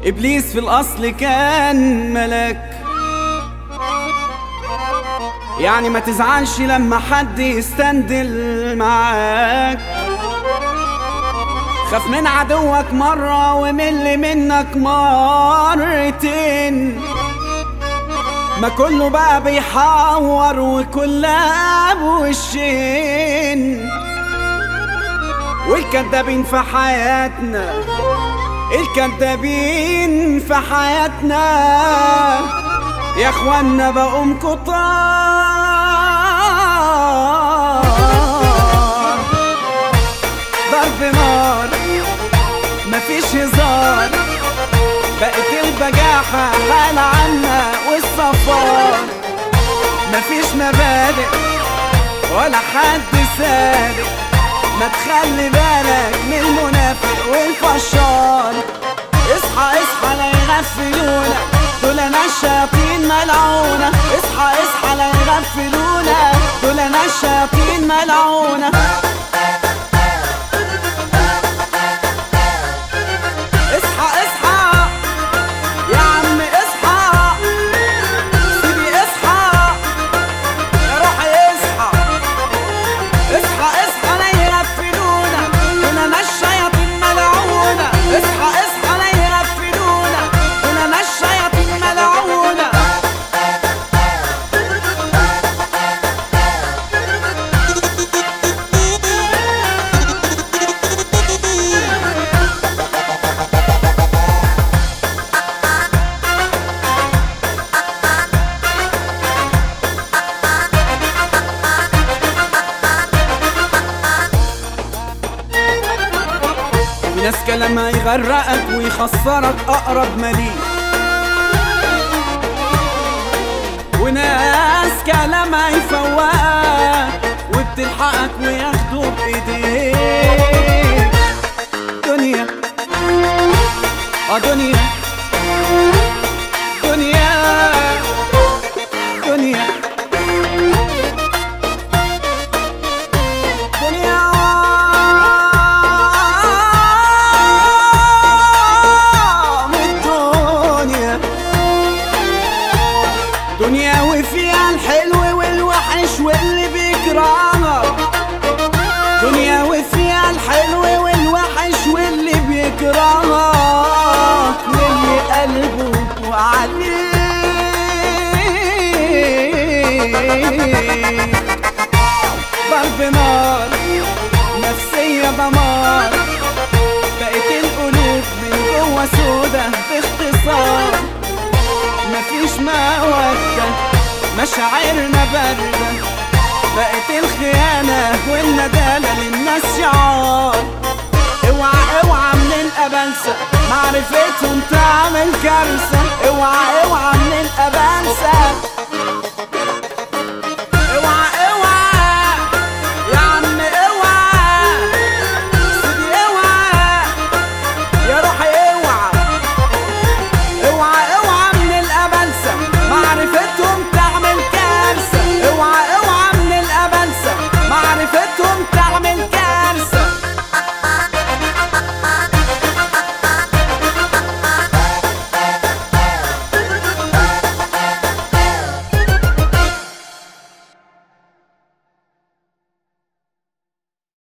إبليس في الأصل كان ملاك يعني ما تزعلش لما حد يستندل معاك خاف من عدوك مرة ومل منك مرتين ما كله بقى بيحور وكلها بوشين والكدابين في حياتنا الكدابين في حياتنا يا اخوانا بقوم كتار ضرب نار مفيش هزار بقت البجاحة حال عنا والصفار مفيش مبادئ ولا حد صادق ما تخلي بالك من المنافق والفشار اصحى اصحى لا يغفلونا دول ناس شياطين ملعونة اصحى اصحى لا يغفلونا دول ناس شياطين ملعونة اصحى اصحى يا عم اصحى سيدي اصحى يا روحي اصحى اصحى اصحى لا يغفلونا هنا ناس شياطين ملعونة اصحى اصحى لا يغفلونا هنا ناس شياطين ملعونة في ناس كلامها يغرقك ويخسرك اقرب مليك وناس كلامها يفوقك وبتلحقك وياخدوا بايديك دنيا اه دنيا دنيا دنيا دنيا الدنيا دنيا وفيها الحلو والوحش واللي بيكرهك دنيا وفيها الحلو والوحش واللي بيكرهك واللي قلبه عليك ضرب نار نفسية دمار بقت القلوب من جوه سودا باختصار مفيش مودة مشاعرنا باردة بقت الخيانة والندالة للناس شعار اوعى اوعى من الابلسة معرفتهم تعمل كارثة اوعى اوعى من الابلسة